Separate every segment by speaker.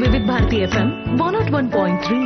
Speaker 1: వివిధ Bharati F M one not one point three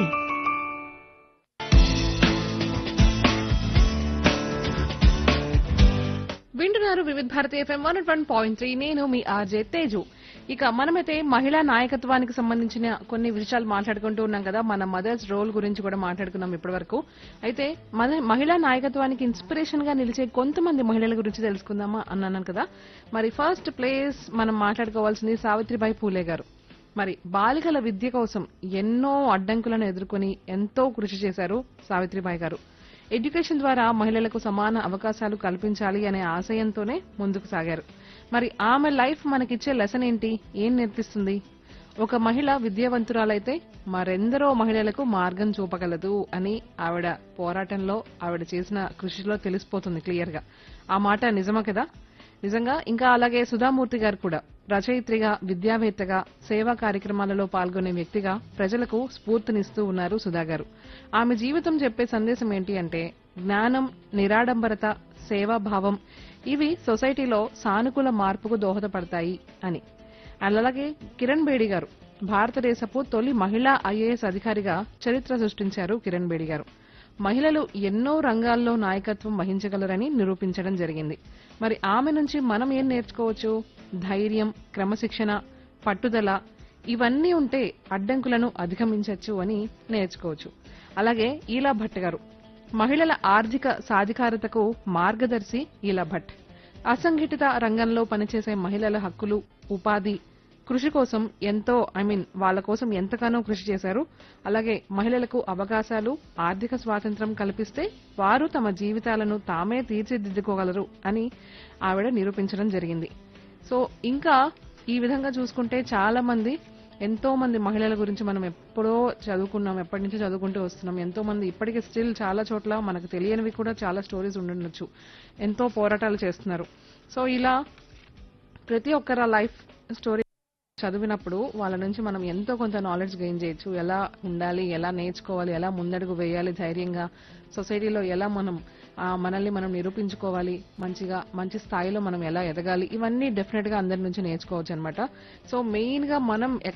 Speaker 2: వింటున్నారు Vividh Bharati F M one one point three నేను మీ ఆర్జే తేజు ఇక మనమైతే మహిళా నాయకత్వానికి సంబంధించిన కొన్ని విషయాలు మాట్లాడుకుంటూ ఉన్నాం కదా మన మదర్స్ రోల్ గురించి కూడా మాట్లాడుకున్నాం ఇప్పటి వరకు అయితే మన మహిళా నాయకత్వానికి ఇన్స్పిరేషన్ గా నిలిచే కొంతమంది మహిళల గురించి తెలుసుకుందామా అన్నాను కదా మరి ఫస్ట్ ప్లేస్ మనం మాట్లాడుకోవాల్సింది సావిత్రిబాయి పూలే గారు మరి బాలికల విద్య కోసం ఎన్నో అడ్డంకులను ఎదుర్కొని ఎంతో కృషి చేశారు సావిత్రిబాయి గారు ఎడ్యుకేషన్ ద్వారా మహిళలకు సమాన అవకాశాలు కల్పించాలి అనే ఆశయంతోనే ముందుకు సాగారు మరి ఆమె లైఫ్ మనకిచ్చే లెసన్ ఏంటి ఏం నేర్పిస్తుంది ఒక మహిళ విద్యావంతురాలైతే మరెందరో మహిళలకు మార్గం చూపగలదు అని ఆవిడ పోరాటంలో ఆవిడ చేసిన కృషిలో తెలిసిపోతుంది క్లియర్ గా ఆ మాట నిజమా కదా నిజంగా ఇంకా అలాగే సుధామూర్తి గారు కూడా రచయిత్రిగా విద్యావేత్తగా సేవా కార్యక్రమాలలో పాల్గొనే వ్యక్తిగా ప్రజలకు స్ఫూర్తినిస్తూ ఉన్నారు సుధా గారు ఆమె జీవితం చెప్పే సందేశం ఏంటి అంటే జ్ఞానం నిరాడంబరత సేవాభావం ఇవి సొసైటీలో సానుకూల మార్పుకు దోహదపడతాయి అని అలాగే కిరణ్ బేడి గారు భారతదేశపు తొలి మహిళా ఐఏఎస్ అధికారిగా చరిత్ర సృష్టించారు కిరణ్ బేడి గారు మహిళలు ఎన్నో రంగాల్లో నాయకత్వం వహించగలరని నిరూపించడం జరిగింది మరి ఆమె నుంచి మనం ఏం నేర్చుకోవచ్చు ధైర్యం క్రమశిక్షణ పట్టుదల ఇవన్నీ ఉంటే అడ్డంకులను అధిగమించవచ్చు అని నేర్చుకోవచ్చు అలాగే ఈలా భట్ గారు మహిళల ఆర్థిక సాధికారతకు మార్గదర్శి ఈలా భట్ అసంఘటిత రంగంలో పనిచేసే మహిళల హక్కులు ఉపాధి కృషి కోసం ఎంతో ఐ మీన్ వాళ్ళ కోసం ఎంతగానో కృషి చేశారు అలాగే మహిళలకు అవకాశాలు ఆర్థిక స్వాతంత్రం కల్పిస్తే వారు తమ జీవితాలను తామే తీర్చిదిద్దుకోగలరు అని ఆవిడ నిరూపించడం జరిగింది సో ఇంకా ఈ విధంగా చూసుకుంటే చాలా మంది ఎంతో మంది మహిళల గురించి మనం ఎప్పుడో చదువుకున్నాం ఎప్పటి నుంచో చదువుకుంటూ వస్తున్నాం ఎంతో మంది ఇప్పటికీ స్టిల్ చాలా చోట్ల మనకు తెలియనివి కూడా చాలా స్టోరీస్ ఉండుండొచ్చు ఎంతో పోరాటాలు చేస్తున్నారు సో ఇలా ప్రతి ఒక్కర లైఫ్ స్టోరీ చదివినప్పుడు వాళ్ళ నుంచి మనం ఎంతో కొంత నాలెడ్జ్ గెయిన్ చేయొచ్చు ఎలా ఉండాలి ఎలా నేర్చుకోవాలి ఎలా ముందడుగు వేయాలి ధైర్యంగా సొసైటీలో ఎలా మనం ఆ, మనల్ని మనం నిరూపించుకోవాలి మంచిగా మంచి స్థాయిలో మనం ఎలా ఎదగాలి ఇవన్నీ డెఫినెట్ గా అందరి నుంచి నేర్చుకోవచ్చు అనమాట సో మెయిన్ గా మనం